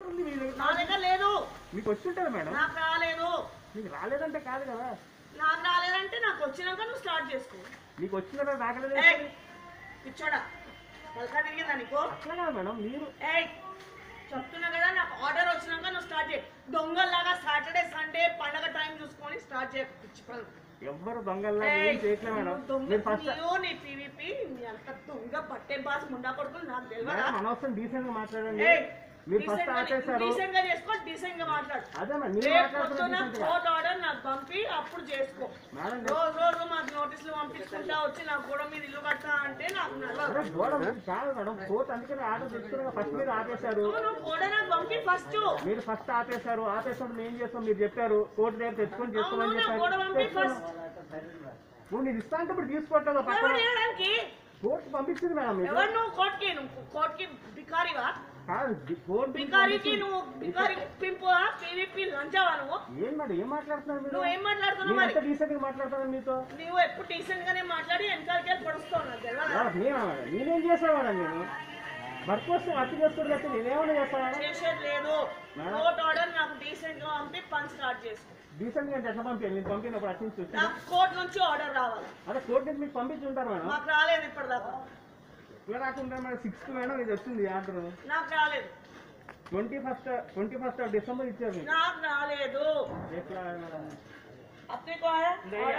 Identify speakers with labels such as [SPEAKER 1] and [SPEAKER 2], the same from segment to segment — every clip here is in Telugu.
[SPEAKER 1] ఉంది మీ దగ్గర
[SPEAKER 2] నా దగ్గర లేదు
[SPEAKER 1] మీకు వచ్చి ఉంటుంది మేడం
[SPEAKER 2] నాకు రాలేదు
[SPEAKER 1] మీకు రాలేదంటే కాదు కదా
[SPEAKER 2] నాకు రాలేదంటే నాకు వచ్చినాక నువ్వు స్టార్ట్ చేసుకో
[SPEAKER 1] మీకు వచ్చిన రాకలేదు
[SPEAKER 2] ఏయ్ పిచ్చోడా పలకా తిరిగిందా నీకు
[SPEAKER 1] అట్లా కాదు మేడం మీరు
[SPEAKER 2] ఏయ్ చెప్తున్నా కదా నాకు ఆర్డర్ వచ్చినాక నువ్వు స్టార్ట్ చేయి దొంగల్లాగా సాటర్డే సండే పండగ టైం చూసుకొని స్టార్ట్ చేయ పిచ్చి పనులు
[SPEAKER 1] ఎవ్వరు దొంగల్లా
[SPEAKER 2] ఏయ్,
[SPEAKER 1] ఏం చేయట్లే మేడం
[SPEAKER 2] నువ్వు దొంగ
[SPEAKER 1] మీరు ఫస్ట్
[SPEAKER 2] నీవు, నీ పీవీపీ నీ అంత దొంగ పట్టే బాస్ ముండా కొడుకులు నాకు తెలియదా
[SPEAKER 1] మేడం అనవసరం డీసెంట్ గా మాట్లాడండి
[SPEAKER 2] ఏయ్
[SPEAKER 1] మీరు ఫస్ట్ ఆపేశారు
[SPEAKER 2] డీసెంట్ గా చేసుకో డీసెంట్ గా మాట్లాడు
[SPEAKER 1] అదే మేడం మీరు
[SPEAKER 2] రేపు పొద్దున
[SPEAKER 1] మాట్లాడుతున్నారు decent గా.
[SPEAKER 2] కోర్ట్ ఆర్డర్ నాకు పంపి అప్పుడు చేసుకో
[SPEAKER 1] మేడం
[SPEAKER 2] రోజు రోజు మాకు నోటీసులు పంపించుకుంటా వచ్చి నాకు కూడా మీరు ఇల్లు కట్టా అంటే నాకు నడవదు.
[SPEAKER 1] అదే గోడ ఉంది. కాదు మేడం కోర్టు అందుకని ఆర్డర్ తెచ్చుకుని ఫస్ట్ మీరు ఆపేశారు
[SPEAKER 2] నువ్వు కూడా నాకు పంపి ఫస్ట్
[SPEAKER 1] మీరు ఫస్ట్ ఆపేశారు ఆపేసినప్పుడు మేము చేస్తాం మీరు చెప్పారు కోర్టు దగ్గర తెచ్చుకొని
[SPEAKER 2] అవును
[SPEAKER 1] చేసుకోమని
[SPEAKER 2] నాకు కూడా పంపి
[SPEAKER 1] చెప్పారు
[SPEAKER 2] ఫస్ట్
[SPEAKER 1] నువ్వు నీకు ఇస్తా అంటే ఇప్పుడు తీసుకోవట్లేదు పక్కన
[SPEAKER 2] ఎవరు చేయడానికి
[SPEAKER 1] కోర్టు పంపించింది మేడం మీకు.
[SPEAKER 2] ఎవరు నువ్వు కోర్టుకి నువ్వు కోర్టుకి బికారివా
[SPEAKER 1] కాదు ది- కోర్టు
[SPEAKER 2] బికారికి
[SPEAKER 1] పంపించింది.
[SPEAKER 2] నువ్వు బికారి పింపువా పీవీపీ లంచవా నువ్వు
[SPEAKER 1] ఏం మేడం ఏం మాట్లాడుతున్నారు మీరు
[SPEAKER 2] నువ్వు ఏం మాట్లాడుతున్నావు
[SPEAKER 1] నేను
[SPEAKER 2] మరి
[SPEAKER 1] ఎంత డీసెంట్ గా మాట్లాడుతున్నాను మీతో
[SPEAKER 2] నువ్వు ఎప్పుడు డీసెంట్ గానే మాట్లాడి వెనకాలకి వెళ్ళి పొడుస్తావు నాకు తెలియదా
[SPEAKER 1] మేడం, నేనా మేడం? నేనేం చేశాను మేడం నేను వర్క్ వస్తే వర్క్ చేసుకోవడం అయితే నేనేమైనా చేస్తాను మేడం
[SPEAKER 2] చేసేది లేదు
[SPEAKER 1] మేడం.
[SPEAKER 2] కోర్ట్ ఆర్డర్ నాకు డీసెంట్ గా పంపి పని స్టార్ట్ చేసుకో
[SPEAKER 1] డీసెంట్ గా అంటే ఎట్లా పంపించాను నేను పంపినప్పుడు అటు నుంచి చూస్తాను
[SPEAKER 2] నాకు కోర్టు నుంచి ఆర్డర్ రావాలి
[SPEAKER 1] అదే కోర్టు నుంచి మీకు పంపించి ఉంటారు మేడం
[SPEAKER 2] మాకు రాలేదు ఇప్పటిదాకా
[SPEAKER 1] ఎట్లా రాకుండా మేడం సిక్స్త్ మేడం ఇది వచ్చింది ఆర్డర్
[SPEAKER 2] నాకు రాలేదు
[SPEAKER 1] twenty first twenty first December ఇచ్చారు మీకు
[SPEAKER 2] నాకు రాలేదు
[SPEAKER 1] ఎట్లా మేడం
[SPEAKER 2] అప్నే కోయా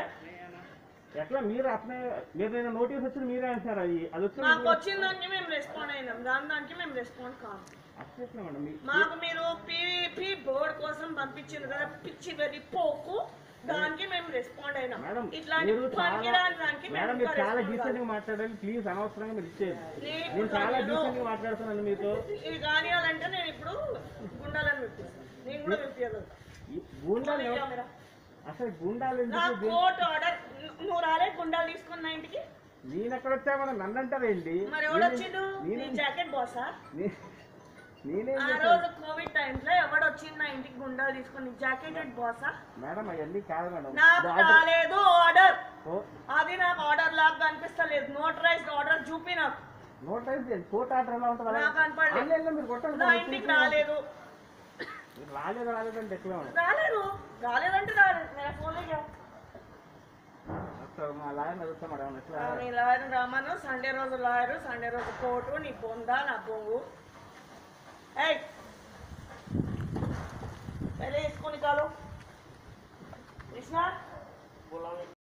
[SPEAKER 1] ఎట్లా మీరు అట్లే మీరు నేను నోటీస్ వచ్చింది మీరే అంటారు అది అది
[SPEAKER 2] మాకు
[SPEAKER 1] వచ్చింది
[SPEAKER 2] వచ్చిన దానికి మేము రెస్పాండ్ అయినాం దాని దానికి మేము రెస్పాండ్ కాము
[SPEAKER 1] అట్లా ఎట్లా మేడం మీ-
[SPEAKER 2] మాకు మీరు పీవీపీ బోర్డ్ కోసం పంపించింది కదా పిచ్చి వెర్రి పోకు దానికి మేము రెస్పాండ్ అయినాం
[SPEAKER 1] మేడం
[SPEAKER 2] ఇట్లాంటి
[SPEAKER 1] మీరు చాలా
[SPEAKER 2] పనికిరాని దానికి మేము
[SPEAKER 1] మేడం
[SPEAKER 2] ఇంకా
[SPEAKER 1] మీరు చాలా
[SPEAKER 2] respond
[SPEAKER 1] డీసెంట్
[SPEAKER 2] కాదు.
[SPEAKER 1] గా మాట్లాడాలి ప్లీజ్ అనవసరంగా మీరు ఇచ్చేది
[SPEAKER 2] నీకు
[SPEAKER 1] నేను చాలా
[SPEAKER 2] కాదు.
[SPEAKER 1] డీసెంట్ గా మాట్లాడుతున్నాను మీతో
[SPEAKER 2] ఇది కానియాలంటే నేను ఇప్పుడు గుండాలని విప్పిస్తాను నేను కూడా విప్పియదు
[SPEAKER 1] ఈ గుండాలు ఎవ-
[SPEAKER 2] కెమెరా.
[SPEAKER 1] అసలు గుండాలు
[SPEAKER 2] నా
[SPEAKER 1] ఎందుకు
[SPEAKER 2] కోర్టు ఆర్డర్ నువ్వు రాలే గుండాలు తీసుకున్న నా ఇంటికి
[SPEAKER 1] నేను ఎక్కడ వచ్చా మేడం నన్ను అంటారేంటి
[SPEAKER 2] మరి ఎవడొచ్చిండు నీ
[SPEAKER 1] నేనే-
[SPEAKER 2] జాకెట్ బాసా
[SPEAKER 1] నే- నేనేం
[SPEAKER 2] ఆ
[SPEAKER 1] చేశాను?
[SPEAKER 2] రోజు కోవిడ్ టైమ్స్ లో ఎవడొచ్చింది నా ఇంటికి గుండాలు తీసుకుని జాకెట్ బాసా
[SPEAKER 1] మేడం అవన్నీ కాదు మేడం
[SPEAKER 2] నాకు
[SPEAKER 1] బాగా-
[SPEAKER 2] రాలేదు ఆర్డర్
[SPEAKER 1] ఓ-
[SPEAKER 2] అది నాకు ఆర్డర్ లాగా కనిపిస్తలేదు నోటరైజ్డ్ ఆర్డర్ చూపి నాకు
[SPEAKER 1] నోట్ అయితే కోర్టు ఆర్డర్ ఎలా ఉంటుంది
[SPEAKER 2] నాకు కనపడలేదు.
[SPEAKER 1] ఆన్లైన్ లో మీరు కొట్టండి
[SPEAKER 2] నా
[SPEAKER 1] మేడం,
[SPEAKER 2] ఇంటికి
[SPEAKER 1] చూసి-
[SPEAKER 2] రాలేదు
[SPEAKER 1] మీరు రాలేదు రాలేదు అంటే ఎట్లా మేడం
[SPEAKER 2] రాలేదు రాలేదంటే రాలేదు నేను ఫోన్
[SPEAKER 1] ఒకసారి మా లాయర్ అడుగుతా మేడం ఎట్లా
[SPEAKER 2] నీ లాయర్ రామను సండే రోజు లాయరు సండే రోజు కోర్టు నీ పొందా నా పొంగు ఏయ్ వెళ్ళి వేసుకొని కాలు కృష్ణ